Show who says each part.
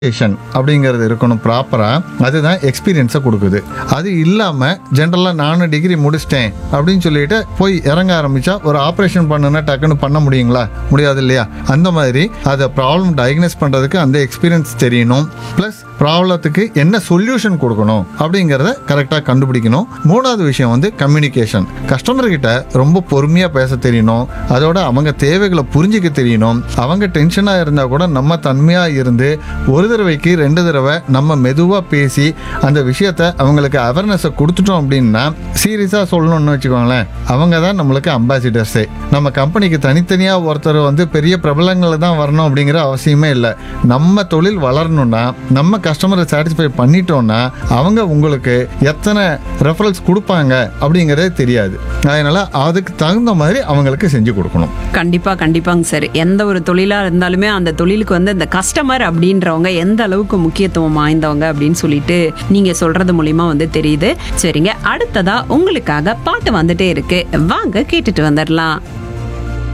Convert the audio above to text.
Speaker 1: communication அப்படிங்கிறது இருக்கணும் ப்ராப்பராக அதுதான் எக்ஸ்பீரியன்ஸை கொடுக்குது அது இல்லாமல் ஜென்ரலாக நானும் டிகிரி முடிச்சிட்டேன் அப்படின்னு சொல்லிட்டு போய் இறங்க ஆரம்பிச்சா ஒரு ஆப்ரேஷன் பண்ணுனா டக்குன்னு பண்ண முடியுங்களா முடியாது இல்லையா அந்த மாதிரி அதை ப்ராப்ளம் டயக்னைஸ் பண்ணுறதுக்கு அந்த எக்ஸ்பீரியன்ஸ் தெரியணும் ப்ளஸ் ப்ராப்ளத்துக்கு என்ன சொல்யூஷன் கொடுக்கணும் அப்படிங்கிறத கரெக்டாக கண்டுபிடிக்கணும் மூணாவது விஷயம் வந்து கம்யூனிகேஷன் கஸ்டமர் கிட்ட ரொம்ப பொறுமையாக பேச தெரியணும் அதோட அவங்க தேவைகளை புரிஞ்சிக்க தெரியணும் அவங்க டென்ஷனாக இருந்தால் கூட நம்ம தன்மையாக இருந்து ஒரு தடவைக்கு ரெண்டு தடவை நம்ம மெதுவாக பேசி அந்த விஷயத்த அவங்களுக்கு அவேர்னஸை கொடுத்துட்டோம் அப்படின்னா சீரியஸாக சொல்லணும்னு வச்சுக்கோங்களேன் அவங்க தான் நம்மளுக்கு அம்பாசிடர்ஸே நம்ம கம்பெனிக்கு தனித்தனியாக ஒருத்தர் வந்து பெரிய பிரபலங்களில் தான் வரணும் அப்படிங்கிற அவசியமே இல்லை நம்ம தொழில் வளரணும்னா நம்ம கஸ்டமரை சாட்டிஸ்ஃபை பண்ணிட்டோம்னா அவங்க உங்களுக்கு எத்தனை ரெஃபரன்ஸ் கொடுப்பாங்க அப்படிங்கிறதே தெரியாது அதனால அதுக்கு தகுந்த மாதிரி அவங்களுக்கு செஞ்சு கொடுக்கணும்
Speaker 2: கண்டிப்பா கண்டிப்பாங்க சார் எந்த ஒரு தொழிலா இருந்தாலுமே அந்த தொழிலுக்கு வந்து இந்த கஸ்டமர் அப்படின்றவங்க எந்த அளவுக்கு முக்கியத்துவம் வாய்ந்தவங்க அப்படின்னு சொல்லிட்டு நீங்க சொல்றது மூலியமா வந்து தெரியுது சரிங்க அடுத்ததா உங்களுக்காக பாட்டு வந்துட்டே இருக்கு வாங்க கேட்டுட்டு வந்துடலாம்